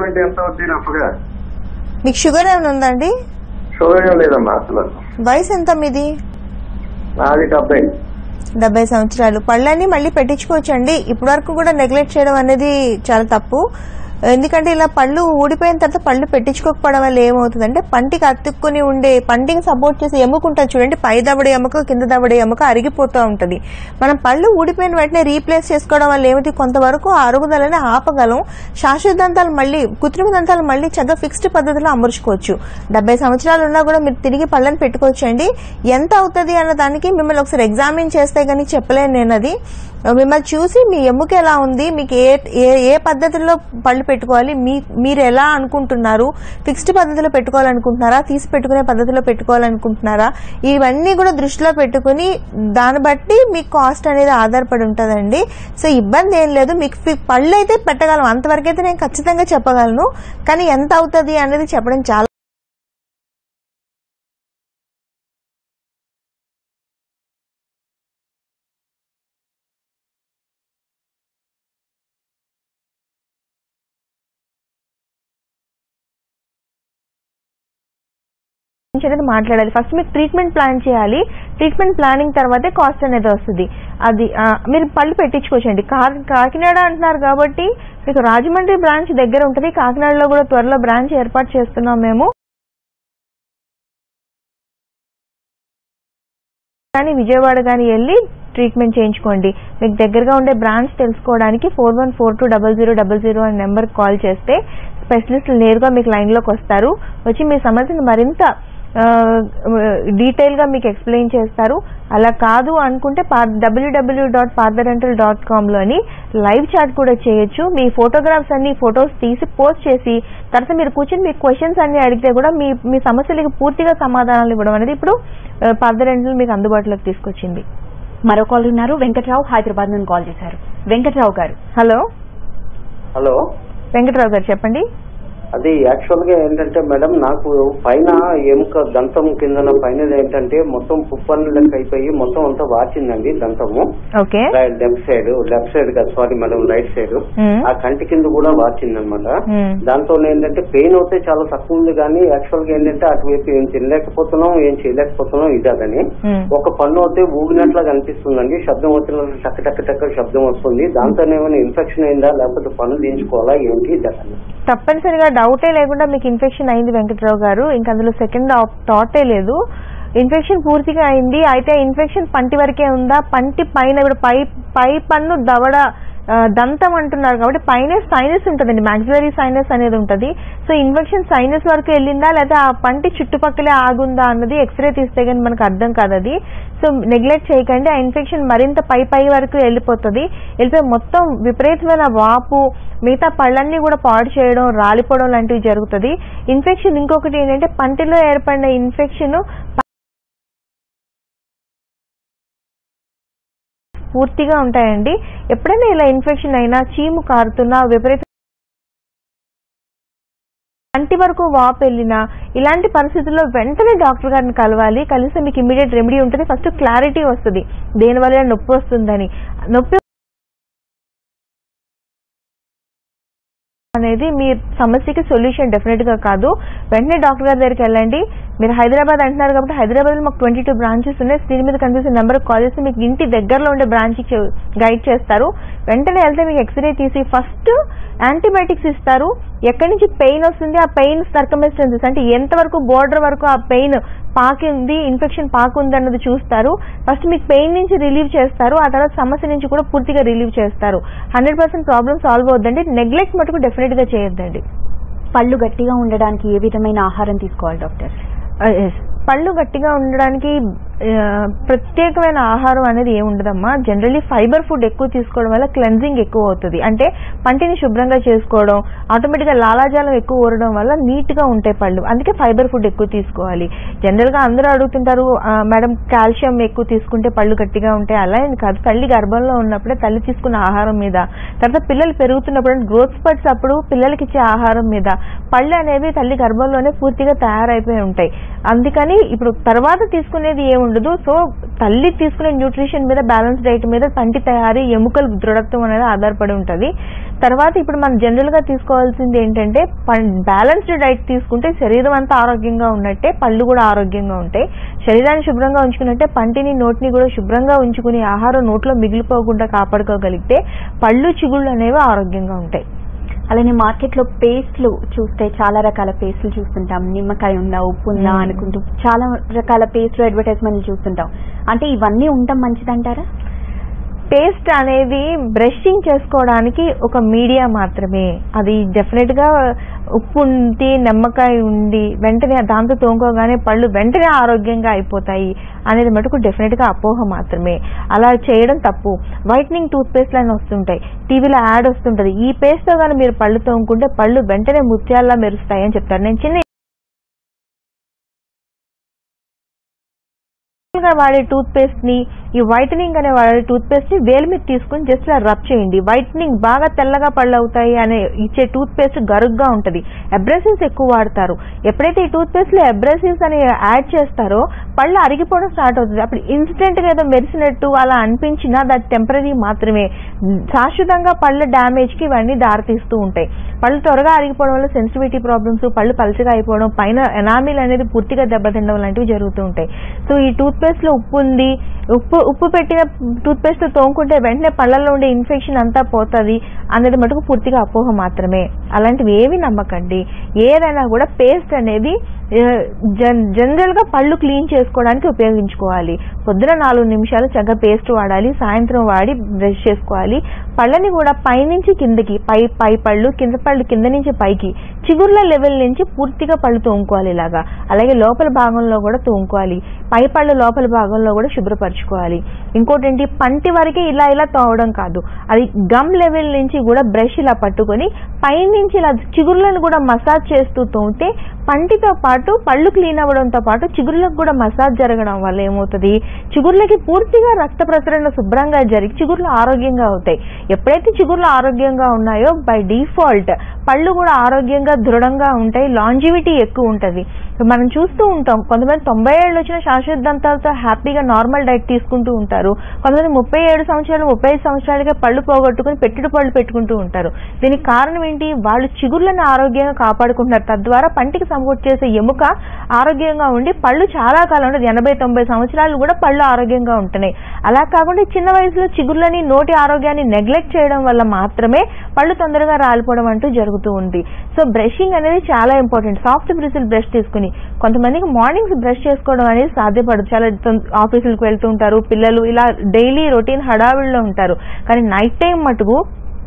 అంటే ఎంత అవుతుంది రఫ్గా మీకు షుగర్ ఏమైనా ఉందండి షుగర్ ఏం లేదమ్మా అసలు వయసు ఎంత మీది నాది డెబ్బై డెబ్బై సంవత్సరాలు పళ్ళని మళ్ళీ పెట్టించుకోవచ్చండి ఇప్పటి వరకు కూడా నెగ్లెక్ట్ చేయడం అనేది చాలా తప్పు ఎందుకంటే ఇలా పళ్ళు ఊడిపోయిన తర్వాత పళ్ళు పెట్టించుకోకపోవడం వల్ల ఏమవుతుందంటే పంటికి అతుక్కుని ఉండే పంటికి సపోర్ట్ చేసి ఎముక ఉంటుంది చూడండి పై దవడ ఎముక కింద దవడ ఎముక అరిగిపోతూ ఉంటుంది మనం పళ్ళు ఊడిపోయిన వెంటనే రీప్లేస్ చేసుకోవడం వల్ల ఏమిటి కొంతవరకు ఆ అరుగుదలని ఆపగలం శాశ్వత దంతాలు మళ్ళీ కృత్రిమ దంతాలు మళ్ళీ చక్కగా ఫిక్స్డ్ పద్ధతిలో అమర్చుకోవచ్చు డెబ్బై సంవత్సరాలు ఉన్నా కూడా మీరు తిరిగి పళ్ళని పెట్టుకోవచ్చండి ఎంత అవుతుంది అన్న దానికి మిమ్మల్ని ఒకసారి ఎగ్జామిన్ చేస్తే కానీ చెప్పలేను నేను అది మిమ్మల్ని చూసి మీ ఎముక ఎలా ఉంది మీకు ఏ ఏ ఏ పద్ధతిలో పళ్ళు పెట్టుకోవాలి మీ మీరు ఎలా అనుకుంటున్నారు ఫిక్స్డ్ పద్ధతిలో పెట్టుకోవాలనుకుంటున్నారా తీసి పెట్టుకునే పద్ధతిలో పెట్టుకోవాలనుకుంటున్నారా ఇవన్నీ కూడా దృష్టిలో పెట్టుకుని దాన్ని బట్టి మీ కాస్ట్ అనేది ఆధారపడి ఉంటుందండి సో ఇబ్బంది ఏం లేదు మీకు ఫి- పళ్ళు అయితే పెట్టగలం అంతవరకు అయితే నేను ఖచ్చితంగా చెప్పగలను కానీ ఎంత అవుతుంది అనేది చెప్పడం చాలా గురించి అనేది మాట్లాడాలి ఫస్ట్ మీకు ట్రీట్మెంట్ ప్లాన్ చేయాలి ట్రీట్మెంట్ ప్లానింగ్ తర్వాతే కాస్ట్ అనేది వస్తుంది అది ఆ, మీరు పళ్ళు పెట్టించుకోవచ్చండి కా- కాకినాడ అంటున్నారు కాబట్టి మీకు రాజమండ్రి బ్రాంచ్ దగ్గర ఉంటుంది కాకినాడలో కూడా త్వరలో బ్రాంచ్ ఏర్పాటు చేస్తున్నాం మేము కానీ విజయవాడ కానీ వెళ్ళి ట్రీట్మెంట్ చేయించుకోండి మీకు దగ్గరగా ఉండే బ్రాంచ్ తెలుసుకోవడానికి four one four two double zero double zero అనే నెంబర్కి కాల్ చేస్తే స్పెషలిస్టులు నేరుగా మీకు లైన్లోకి వస్తారు వచ్చి మీ సమస్యను మరింత డీటెయిల్గా మీకు ఎక్స్ప్లెయిన్ చేస్తారు అలా కాదు అనుకుంటే డబ్ల్యూడబ్ల్యూ డాట్ పార్దరెంటల్ డాట్ కామ్లోని లైవ్ చాట్ కూడా చేయొచ్చు మీ ఫోటోగ్రాఫ్స్ అన్ని ఫొటోస్ తీసి పోస్ట్ చేసి తర్వాత మీరు కూర్చొని మీ క్వశ్చన్స్ అన్ని అడిగితే కూడా మీ మీ సమస్యలకు పూర్తిగా సమాధానాలు ఇవ్వడం అనేది ఇప్పుడు పార్దరెంటల్ మీకు అందుబాటులోకి తీసుకొచ్చింది మరో కాల్ ఉన్నారు వెంకట్రావు హైదరాబాద్ నుండి కాల్ చేశారు వెంకట్రావు గారు హలో హలో వెంకటరావు గారు చెప్పండి అది యాక్చువల్ గా ఏంటంటే మేడం నాకు పైన ఎముక దంతం కిందన పైన ఏంటంటే మొత్తం పుప్పన్ను లెక్క అయిపోయి మొత్తం అంతా వాచిందండి దంతము okay left side left side కదా సారీ మేడం రైట్ సైడ్ మ్మ్. ఆ కంటి కింద కూడా వాచింది అనమాట మ్మ్. దాంతో ఏంటంటే పెయిన్ అయితే చాలా తక్కువ ఉంది కానీ యాక్చువల్ గా ఏంటంటే అటువైపు ఏం తినలేకపోతున్నాం ఏం చేయలేకపోతున్నాం ఇది అదని మ్మ్. ఒక పన్ను అయితే ఊగినట్లా కనిపిస్తుందండి శబ్దం వచ్చినట్లు టక్ టక్ టక్ శబ్దం వస్తుంది దాంతో ఏమైనా ఇన్ఫెక్షన్ అయిందా లేకపోతే పన్ను తీయించుకోవాలా ఏంటి ఇది అదని తప్పనిసరిగా డౌటే లేకుండా మీకు ఇన్ఫెక్షన్ అయింది వెంకట్రావు గారు ఇంకా అందులో సెకండ్ థాటే లేదు ఇన్ఫెక్షన్ పూర్తిగా అయింది అయితే ఇన్ఫెక్షన్ పంటి వరకే ఉందా పంటి పైన ఇప్పుడు పై పై పన్ను దవడ ఆ, దంతం అంటున్నారు కాబట్టి పైన సైనస్ ఉంటుందండి మ్యాక్సిలరీ సైనస్ అనేది ఉంటుంది సో ఇన్ఫెక్షన్ సైనస్ వరకు వెళ్ళిందా లేదా ఆ పంటి చుట్టుపక్కలే ఆగుందా అన్నది ఎక్స్రే తీస్తే కానీ మనకు అర్థం కాదు అది సో నెగ్లెక్ట్ చేయకండి ఆ ఇన్ఫెక్షన్ మరింత పై పై వరకు వెళ్ళిపోతుంది వెళ్ళిపోయి మొత్తం విపరీతమైన వాపు మిగతా పళ్ళన్నీ కూడా పాడు చేయడం రాలిపోవడం లాంటివి జరుగుతుంది ఇన్ఫెక్షన్ ఇంకొకటి ఏంటంటే పంటిలో ఏర్పడిన ఇన్ఫెక్షన్ పూర్తిగా ఉంటాయండి ఎప్పుడైనా ఇలా ఇన్ఫెక్షన్ అయినా చీము కారుతున్నా విపరీత కంటి వరకు వాపు వెళ్ళినా ఇలాంటి పరిస్థితుల్లో వెంటనే డాక్టర్ గారిని కలవాలి కలిసి మీకు ఇమీడియట్ రెమెడీ ఉంటుంది ఫస్ట్ క్లారిటీ వస్తుంది దేనివల్ల నొప్పి వస్తుందని నొప్పి అనేది మీ సమస్యకి సొల్యూషన్ డెఫినెట్ గా కాదు వెంటనే డాక్టర్ గారి దగ్గరికి వెళ్ళండి మీరు హైదరాబాద్ అంటున్నారు కాబట్టి హైదరాబాద్ లో మాకు ట్వంటీ టూ బ్రాంచెస్ ఉన్నాయి స్క్రీన్ మీద కనిపిస్తున్న నెంబర్ కాల్ చేసి మీకు ఇంటి దగ్గరలో ఉండే బ్రాంచ్ కి గైడ్ చేస్తారు వెంటనే వెళ్తే మీకు ఎక్స్రే తీసి ఫస్ట్ యాంటీబయాటిక్స్ ఇస్తారు ఎక్కడి నుంచి పెయిన్ వస్తుంది ఆ పెయిన్ సర్కమిస్టెన్సెస్ అంటే ఎంతవరకు బోర్డర్ వరకు ఆ పెయిన్ పాకింది ఇన్ఫెక్షన్ పాకుంది అన్నది చూస్తారు ఫస్ట్ మీకు పెయిన్ నుంచి రిలీవ్ చేస్తారు ఆ తర్వాత సమస్య నుంచి కూడా పూర్తిగా రిలీవ్ చేస్తారు హండ్రెడ్ పర్సెంట్ ప్రాబ్లమ్ సాల్వ్ అవుద్దండి నెగ్లెక్ట్ మటుకు డెఫినెట్ గా చేయొద్దండి పళ్ళు గట్టిగా ఉండడానికి ఏ విధమైన ఆహారం తీసుకోవాలి డాక్టర్ ఆ, yes. పళ్ళు గట్టిగా ఉండడానికి ఆ, ప్రత్యేకమైన ఆహారం అనేది ఏమి ఉండదమ్మా జనరల్లీ ఫైబర్ ఫుడ్ ఎక్కువ తీసుకోవడం వల్ల క్లెన్జింగ్ ఎక్కువ అవుతుంది అంటే పంటిని శుభ్రంగా చేసుకోవడం ఆటోమేటిక్గా లాలాజాలం ఎక్కువ ఊరడం వల్ల నీట్ గా ఉంటాయి పళ్ళు అందుకే ఫైబర్ ఫుడ్ ఎక్కువ తీసుకోవాలి జనరల్ గా అందరూ అడుగుతుంటారు "ఆ, మేడం కాల్షియం ఎక్కువ తీసుకుంటే పళ్ళు గట్టిగా ఉంటాయి అలా ఏం కాదు తల్లి గర్భంలో ఉన్నప్పుడే తల్లి తీసుకున్న ఆహారం మీద తర్వాత పిల్లలు పెరుగుతున్నప్పుడు గ్రోత్ స్పర్ట్స్ అప్పుడు పిల్లలకి ఇచ్చే ఆహారం మీద పళ్ళు అనేవి తల్లి గర్భంలోనే పూర్తిగా తయారైపోయి ఉంటాయి అందుకని ఇప్పుడు తర్వాత తీసుకునేది ఏముండదు సో తల్లి తీసుకునే న్యూట్రిషన్ మీద బ్యాలెన్స్ డైట్ మీద పంటి తయారీ ఎముకల దృఢత్వం అనేది ఆధారపడి ఉంటుంది తర్వాత ఇప్పుడు మనం జనరల్ గా తీసుకోవాల్సింది ఏంటంటే బ్యాలెన్స్డ్ డైట్ తీసుకుంటే శరీరం అంతా ఆరోగ్యంగా ఉన్నట్టే పళ్ళు కూడా ఆరోగ్యంగా ఉంటాయి శరీరాన్ని శుభ్రంగా ఉంచుకున్నట్టే పంటిని నోటిని కూడా శుభ్రంగా ఉంచుకుని ఆహారం నోట్లో మిగిలిపోకుండా కాపాడుకోగలిగితే పళ్ళు చిగుళ్ళు అనేవి ఆరోగ్యంగా ఉంటాయి అలానే మార్కెట్ లో పేస్ట్లు చూస్తే చాలా రకాల పేస్ట్లు చూస్తుంటాం నిమ్మకాయ ఉందా ఉప్పు ఉందా మ్మ్. అనుకుంటూ చాలా రకాల పేస్ట్లు అడ్వర్టైజ్మెంట్లు చూస్తుంటాం అంటే ఇవన్నీ ఉండటం మంచిదంటారా పేస్ట్ అనేది బ్రషింగ్ చేసుకోవడానికి ఒక మీడియా మాత్రమే అది డెఫినెట్ గా ఉప్పు ఉండి నిమ్మకాయ ఉండి వెంటనే దాంతో తోముకోగానే పళ్ళు వెంటనే ఆరోగ్యంగా అయిపోతాయి అనేది మటుకు డెఫినెట్ గా అపోహ మాత్రమే అలా చేయడం తప్పు వైట్నింగ్ టూత్ పేస్ట్ అని వస్తుంటాయి టీవీలో యాడ్ వస్తుంటది ఈ పేస్ట్ తో కానీ మీరు పళ్ళు తోముకుంటే పళ్ళు వెంటనే ముత్యాల్లా మెరుస్తాయి అని చెప్తారు నేను చిన్న గా వాడే టూత్ పేస్ట్ ని ఈ వైటనింగ్ అనే వాడే టూత్ పేస్ట్ ని వేలు మీద తీసుకుని జస్ట్ ఇలా రబ్ చేయండి వైటనింగ్ బాగా తెల్లగా పళ్ళు అవుతాయి అనే ఇచ్చే టూత్ పేస్ట్ గరుగ్గా ఉంటది అబ్రెసివ్స్ ఎక్కువ వాడతారు ఎప్పుడైతే ఈ టూత్ పేస్ట్ లో అబ్రెసివ్స్ అని యాడ్ చేస్తారో పళ్ళు అరిగిపోవడం స్టార్ట్ అవుతుంది అప్పుడు ఇన్స్టెంట్ గా ఏదో మెరిసినట్టు అలా అనిపించినా దట్ టెంపరీ మాత్రమే శాశ్వతంగా పళ్ళ డ్యామేజ్ కి ఇవన్నీ దారితీస్తూ ఉంటాయి పళ్ళు త్వరగా అరిగిపోవడం వల్ల సెన్సిటివిటీ ప్రాబ్లమ్స్ పళ్ళు పలచగా అయిపోవడం పైన ఎనామిల్ అనేది పూర్తిగా దెబ్బతినడం లాంటివి జరుగుతూ ఉంటాయి సో ఈ టూత్ పేస్ట్ లో ఉప్పు ఉంది ఉప్పు ఉప్పు పెట్టిన టూత్ పేస్ట్ తోముకుంటే వెంటనే పళ్ళల్లో ఉండే ఇన్ఫెక్షన్ అంతా పోతుంది అనేది మటుకు పూర్తిగా అపోహ మాత్రమే అలాంటివి ఏవి నమ్మకండి ఏదైనా కూడా పేస్ట్ అనేది జనరల్ గా పళ్ళు క్లీన్ చేసుకోవడానికి ఉపయోగించుకోవాలి పొద్దున నాలుగు నిమిషాలు చక్కగా పేస్ట్ వాడాలి సాయంత్రం వాడి బ్రష్ చేసుకోవాలి పళ్ళని కూడా పైనుంచి కిందకి పై పై పళ్ళు కింద పళ్ళు కింద నుంచి పైకి చిగుర్ల లెవెల్ నుంచి పూర్తిగా పళ్ళు తోముకోవాలి ఇలాగా అలాగే లోపల భాగంలో కూడా తోముకోవాలి పై పళ్ళు లోపల భాగంలో కూడా శుభ్రపరచుకోవాలి ఇంకోటి ఏంటి పంటి వరకే ఇలా ఇలా తోవడం కాదు అది గమ్ లెవెల్ నుంచి కూడా బ్రష్ ఇలా పట్టుకొని పైనుంచి ఇలా చిగుర్లను కూడా మసాజ్ చేస్తూ తోమితే పంటితో పాటు పళ్ళు క్లీన్ అవ్వడంతో పాటు చిగుర్లకు కూడా మసాజ్ జరగడం వల్ల ఏమవుతుంది చిగుర్లకి పూర్తిగా రక్త ప్రసరణ శుభ్రంగా జరిగి చిగుర్లు ఆరోగ్యంగా అవుతాయి ఎప్పుడైతే చిగుర్లు ఆరోగ్యంగా ఉన్నాయో బై డిఫాల్ట్ పళ్ళు కూడా ఆరోగ్యంగా దృఢంగా ఉంటాయి లాంజివిటీ ఎక్కువ ఉంటది మనం చూస్తూ ఉంటాం కొంతమంది తొంభై ఏళ్ళు వచ్చిన శాశ్వత దంతాలతో హ్యాపీగా నార్మల్ డైట్ తీసుకుంటూ ఉంటారు కొంతమంది ముప్పై ఏడు సంవత్సరాలు ముప్పై ఐదు సంవత్సరాలుగా పళ్ళు పోగొట్టుకుని పెట్టుడు పళ్ళు పెట్టుకుంటూ ఉంటారు దీనికి కారణం ఏంటి వాళ్ళు చిగుర్లను ఆరోగ్యంగా కాపాడుకుంటున్నారు తద్వారా పంటికి సపోర్ట్ చేసే ఎముక ఆరోగ్యంగా ఉండి పళ్ళు చాలా కాలం ఉంటుంది ఎనభై తొంభై సంవత్సరాలు కూడా పళ్ళు ఆరోగ్యంగా ఉంటున్నాయి అలా కాకుండా చిన్న వయసులో చిగుర్లని నోటి ఆరోగ్యాన్ని నెగ్లెక్ట్ చేయడం వల్ల మాత్రమే పళ్ళు తొందరగా రాలిపోవడం అంటూ జరుగుతూ ఉంది సో బ్రషింగ్ అనేది చాలా ఇంపార్టెంట్ సాఫ్ట్ బ్రిసిల్ బ్రష్ తీసుకుని కొంతమందికి మార్నింగ్స్ బ్రష్ చేసుకోవడం అనేది సాధ్యపడదు చాలా తొం- ఆఫీసులకు వెళ్తూ ఉంటారు పిల్లలు ఇలా డైలీ రొటీన్ హడావిడిలో ఉంటారు కానీ నైట్ టైం మటుకు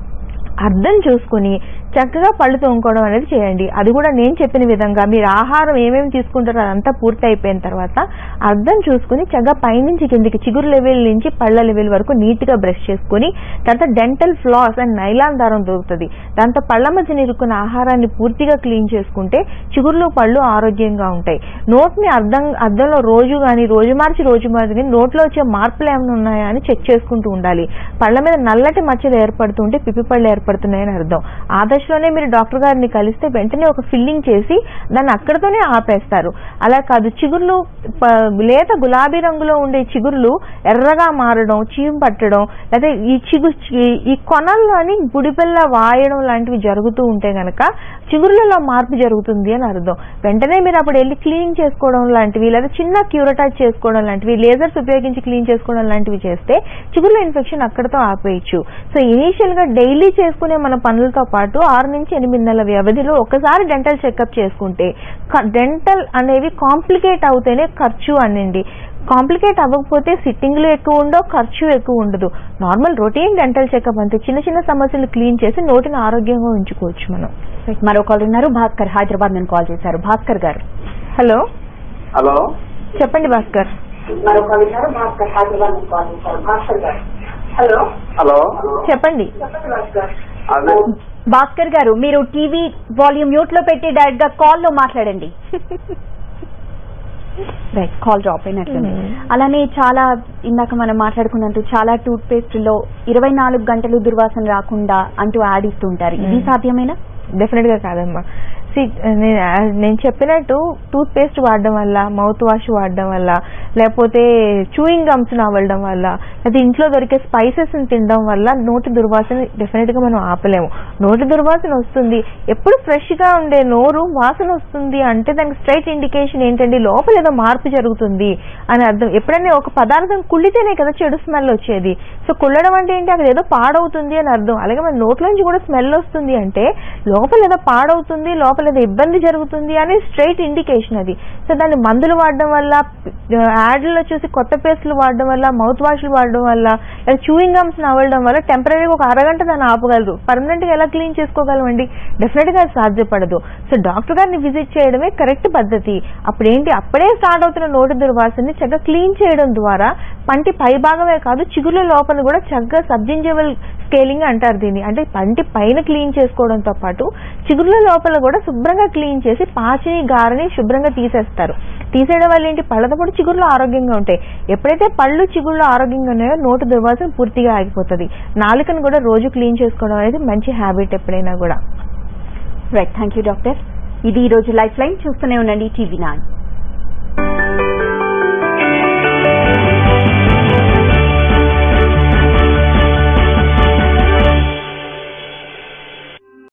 అర్థం చూసుకుని చక్కగా పళ్ళు తోముకోవడం అనేది చేయండి అది కూడా నేను చెప్పిన విధంగా మీరు ఆహారం ఏమేమి తీసుకుంటారో అదంతా పూర్తి అయిపోయిన తర్వాత అర్థం చూసుకుని చక్కగా పైనుంచి కిందికి చిగురు లెవెల్ నుంచి పళ్ళ లెవెల్ వరకు నీట్ గా బ్రష్ చేసుకుని తర్వాత డెంటల్ ఫ్లాస్ అండ్ నైలాన్ దారం దొరుకుతుంది దాంతో పళ్ళ మధ్య ఇరుక్కున్న ఆహారాన్ని పూర్తిగా క్లీన్ చేసుకుంటే చిగుర్లు పళ్ళు ఆరోగ్యంగా ఉంటాయి నోట్ని అర్థం అద్దంలో రోజు కానీ రోజు మార్చి రోజు మార్చి కానీ నోట్లో వచ్చే మార్పులు ఏమైనా ఉన్నాయా అని చెక్ చేసుకుంటూ ఉండాలి పళ్ళ మీద నల్లటి మచ్చలు ఏర్పడుతుంటే పిప్పి పళ్ళు ఏర్పడుతున్నాయని అర్థం ఆ దశలోనే మీరు డాక్టర్ గారిని కలిస్తే వెంటనే ఒక ఫిల్లింగ్ చేసి దాన్ని అక్కడితోనే ఆపేస్తారు అలా కాదు చిగుర్లు ప- లేత గులాబీ రంగులో ఉండే చిగుర్లు ఎర్రగా మారడం చీము పట్టడం లేదా ఈ చిగు చి- ఈ కొనల్లోని గుడిపిల్ల వాయడం లాంటివి జరుగుతూ ఉంటే గనక చిగుర్లలో మార్పు జరుగుతుంది అని అర్థం వెంటనే మీరు అప్పుడు వెళ్ళి క్లీన్ చేసుకోవడం లాంటివి లేదా చిన్న క్యూరటాచ్ చేసుకోవడం లాంటివి లేజర్స్ ఉపయోగించి క్లీన్ చేసుకోవడం లాంటివి చేస్తే చిగుర్ల ఇన్ఫెక్షన్ అక్కడతో ఆపేయచ్చు సో ఇనీషియల్ గా డైలీ చేసుకునే మన పనులతో పాటు ఆరు నుంచి ఎనిమిది నెలల వ్యవధిలో ఒకసారి డెంటల్ చెకప్ చేసుకుంటే డెంటల్ అనేవి కాంప్లికేట్ అవుతేనే ఖర్చు అనండి కాంప్లికేట్ అవ్వకపోతే సిట్టింగ్లు ఎక్కువ ఉండవు ఖర్చు ఎక్కువ ఉండదు నార్మల్ రొటీన్ డెంటల్ చెకప్ అంతే చిన్న చిన్న సమస్యలు క్లీన్ చేసి నోటిని ఆరోగ్యంగా ఉంచుకోవచ్చు మనం మరో కాల్ ఉన్నారు భాస్కర్ హైదరాబాద్ నుంచి కాల్ చేశారు భాస్కర్ గారు హలో హలో చెప్పండి భాస్కర్ మరొక విషయం భాస్కర్ హైదరాబాద్ నుంచి కాల్ చేశారు భాస్కర్ గారు హలో హలో చెప్పండి చెప్పండి భాస్కర్ అదే భాస్కర్ గారు మీరు టీవీ వాల్యూమ్ మ్యూట్ లో పెట్టి డైరెక్ట్ గా కాల్ లో మాట్లాడండి రైట్ కాల్ డ్రాప్ అయినట్లుంది Hmm. అలానే చాలా ఇందాక మనం మాట్లాడుకున్నట్టు చాలా టూత్ పేస్ట్ లో ఇరవై నాలుగు గంటలు దుర్వాసన రాకుండా అంటూ యాడ్ ఇస్తుంటారు ఇది Hmm. సాధ్యమేనా డెఫినెట్ గా కాదమ్మా See, నేను నేను చెప్పినట్టు టూత్ పేస్ట్ వాడడం వల్ల మౌత్ వాష్ వాడడం వల్ల లేకపోతే చూయింగ్ గమ్స్ నవ్వడం వల్ల లేదా ఇంట్లో దొరికే స్పైసెస్ తినడం వల్ల నోటి దుర్వాసన డెఫినెట్ గా మనం ఆపలేము నోటి దుర్వాసన వస్తుంది ఎప్పుడు ఫ్రెష్ గా ఉండే నోరు వాసన వస్తుంది అంటే దానికి స్ట్రైట్ ఇండికేషన్ ఏంటంటే లోపల ఏదో మార్పు జరుగుతుంది అని అర్థం ఎప్పుడైనా ఒక పదార్థం కుళ్ళితేనే కదా చెడు స్మెల్ వచ్చేది సో కుళ్ళడం అంటే ఏంటి అక్కడ ఏదో పాడవుతుంది అని అర్థం అలాగే మన నోట్లోంచి కూడా స్మెల్ వస్తుంది అంటే లోపల ఏదో పాడవుతుంది లోపల ఏదో ఇబ్బంది జరుగుతుంది అని స్ట్రైట్ ఇండికేషన్ అది సో దాన్ని మందులు వాడడం వల్ల యాడ్లలో చూసి కొత్త పేస్టులు వాడడం వల్ల మౌత్ వాష్లు వాడడం వల్ల లేదా చూయింగ్ గమ్స్ నవ్వడం వల్ల టెంపరీగా ఒక అరగంట దాన్ని ఆపగలరు పర్మనెంట్ గా ఎలా క్లీన్ చేసుకోగలమండి డెఫినెట్ గా అది సాధ్యపడదు సో డాక్టర్ గారిని విజిట్ చేయడమే కరెక్ట్ పద్ధతి అప్పుడు ఏంటి అప్పుడే స్టార్ట్ అవుతున్న నోటి దుర్వాసనని చక్కగా క్లీన్ చేయడం ద్వారా పంటి పై భాగమే కాదు చిగుళ్ళ లోపల కూడా చక్కగా సబ్జింజబుల్ స్కేలింగ్ అంటారు దీన్ని అంటే పంటి పైన క్లీన్ చేసుకోవడంతో పాటు చిగుళ్ళ లోపల కూడా శుభ్రంగా క్లీన్ చేసి పాచిని గారని శుభ్రంగా తీసేస్తారు తీసేయడం వల్ల ఏంటి పళ్ళతో పాటు చిగుళ్ళు ఆరోగ్యంగా ఉంటాయి ఎప్పుడైతే పళ్ళు చిగుళ్ళు ఆరోగ్యంగా ఉన్నాయో నోటు దుర్వాసన పూర్తిగా ఆగిపోతుంది నాలుకను కూడా రోజు క్లీన్ చేసుకోవడం అనేది మంచి హ్యాబిట్ ఎప్పుడైనా కూడా రైట్ థ్యాంక్ యూ డాక్టర్ ఇది ఈ రోజు లైఫ్ లైన్ చూస్తూనే ఉండండి టీవీ నైన్